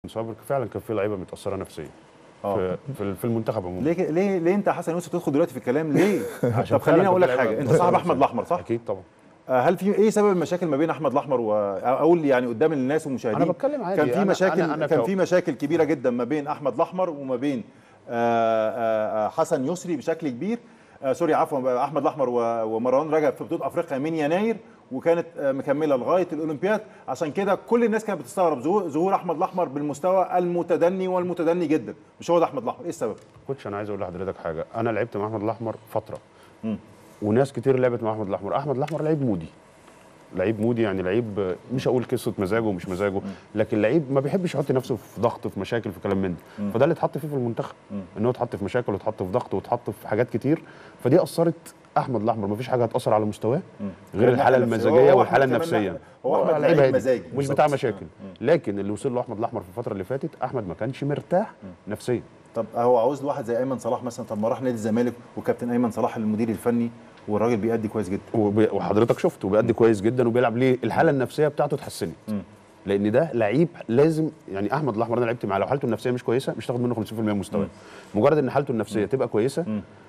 صابر فعلا كان في لعيبه متاثره نفسيا آه. في في- في المنتخب عموما ليه ليه ليه انت يا حسن يوسف تدخل دلوقتي في الكلام ليه؟ عشان طب فعلاً خليني اقول لك كان في حاجه لعيبة انت صاحب متأثرة احمد نفسياً. الاحمر صح؟ اكيد طبعا آه، هل في ايه سبب المشاكل ما بين احمد الاحمر واقول يعني قدام الناس والمشاهدين أنا بتكلم عادي. كان في أنا- مشاكل أنا- أنا كان كو- في مشاكل كبيره جدا ما بين احمد الاحمر وما بين آه، آه، آه، حسن يسري بشكل كبير آه، سوري عفوا احمد الاحمر و- ومروان رجب في بطوله افريقيا من يناير وكانت آه، مكمله لغايه الاولمبياد عشان كده كل الناس كانت بتستغرب ظهور ظهور احمد الاحمر بالمستوى المتدني والمتدني جدا مش هو ده احمد الاحمر ايه السبب كوتش انا عايز اقول لحضرتك حاجه انا لعبت مع احمد الاحمر فتره مم. وناس كتير لعبت مع احمد الاحمر احمد الاحمر لعيب مودي لعيب مودي يعني لعيب مش هقول قصه مزاجه ومش مزاجه لكن لعيب ما بيحبش يحط نفسه في ضغط في مشاكل في كلام من ده فده اللي اتحط فيه في المنتخب ان هو اتحط في مشاكل واتحط في ضغط واتحط في حاجات كتير فدي اثرت احمد الاحمر ما فيش حاجه هتاثر على مستواه غير الحاله الناحية النفسية. المزاجيه هو والحاله أحمد كمان النفسيه لا- هو أحمد لعيب لعيب هادي، مزاجي. مش بالظبط. بتاع مشاكل لكن اللي وصل له احمد الاحمر في الفتره اللي فاتت احمد ما كانش مرتاح نفسيا طب هو عاوز له واحد زي ايمن صلاح مثلا طب ما راح نادي الزمالك وكابتن ايمن صلاح المدير الفني والراجل بيأدي كويس جدا وبي- وحضرتك شفته بيأدي كويس جدا وبيلعب ليه الحاله النفسيه بتاعته اتحسنت لان ده لعيب لازم يعني احمد الاحمر انا لعبت معاه لو حالته النفسيه مش كويسه مش هتاخد منه 50% من مستواه مجرد ان حالته النفسيه تبقى كويسه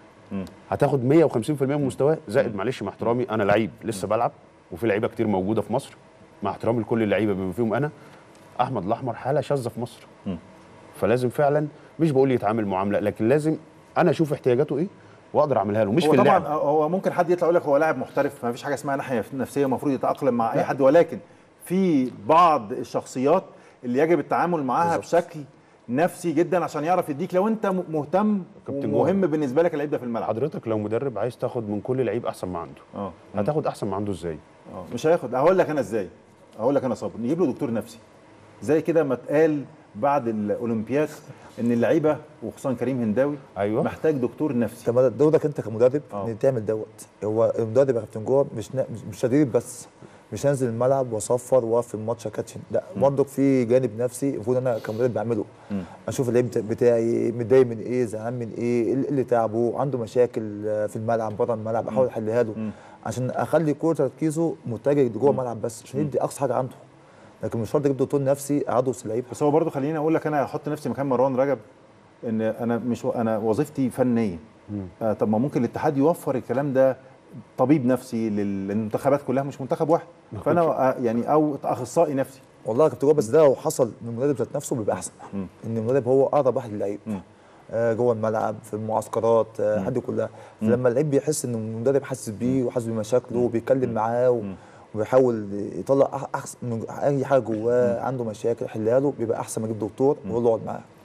هتاخد 150% من مستواه زائد معلش مع احترامي انا لعيب لسه بلعب وفي لعيبه كتير موجوده في مصر مع احترامي لكل اللعيبه بما فيهم انا احمد الاحمر حاله شاذه في مصر فلازم فعلا مش بقول يتعامل معامله لكن لازم انا اشوف احتياجاته ايه واقدر اعملها له مش هو في طبعا اللعب هو ممكن حد يطلع يقول لك هو لاعب محترف ما فيش حاجه اسمها ناحيه نفسيه المفروض يتاقلم مع اي حد ولكن في بعض الشخصيات اللي يجب التعامل معاها بالظبط. بشكل نفسي جدا عشان يعرف يديك لو انت م- مهتم كابتن ومهم بالنسبه لك اللعيب ده في الملعب حضرتك لو مدرب عايز تاخد من كل لعيب احسن ما عنده اه هتاخد احسن ما عنده ازاي اه مش هياخد هقول لك انا ازاي هقول لك انا صابر نجيب له دكتور نفسي زي كده ما اتقال بعد الاولمبياد ان اللعيبه وخصوصا كريم هنداوي ايوه محتاج دكتور نفسي طب ما دورك انت كمدرب اه. ان تعمل دوت هو المدرب يا كابتن جوه مش نا- مش- مش تدريب بس مش هنزل الملعب واصفر واقف في الماتش اكاتشن لا برضك في جانب نفسي المفروض انا كمدرب بعمله اشوف اللعيب بتا- بتاعي متضايق من ايه زعلان من ايه ايه اللي تعبه عنده مشاكل آه، في الملعب بره الملعب احاول احلها له عشان اخلي كل تركيزه متجه جوه الملعب بس عشان يدي اقصى حاجه عنده لكن مش شرط اجيب دكتور نفسي اقعده وسط اللعيب بس هو برضه خليني اقول لك انا احط نفسي مكان مروان رجب ان انا مش انا وظيفتي فنيه آه طب ما ممكن الاتحاد يوفر الكلام ده طبيب نفسي لل- للمنتخبات كلها مش منتخب واحد فانا آه يعني او اخصائي نفسي والله يا كابتن جوه بس ده لو حصل من المدرب ذات نفسه بيبقى احسن ان المدرب هو اقرب واحد للعيب آه جوه الملعب في المعسكرات آه حد كلها فلما اللعيب بيحس ان المدرب حاسس بيه وحاسس بمشاكله وبيتكلم معاه و- وبيحاول يطلع أح- احسن من اي حاجه جواه عنده مشاكل يحلها له بيبقى احسن ما يجيب دكتور ويقول له اقعد معاه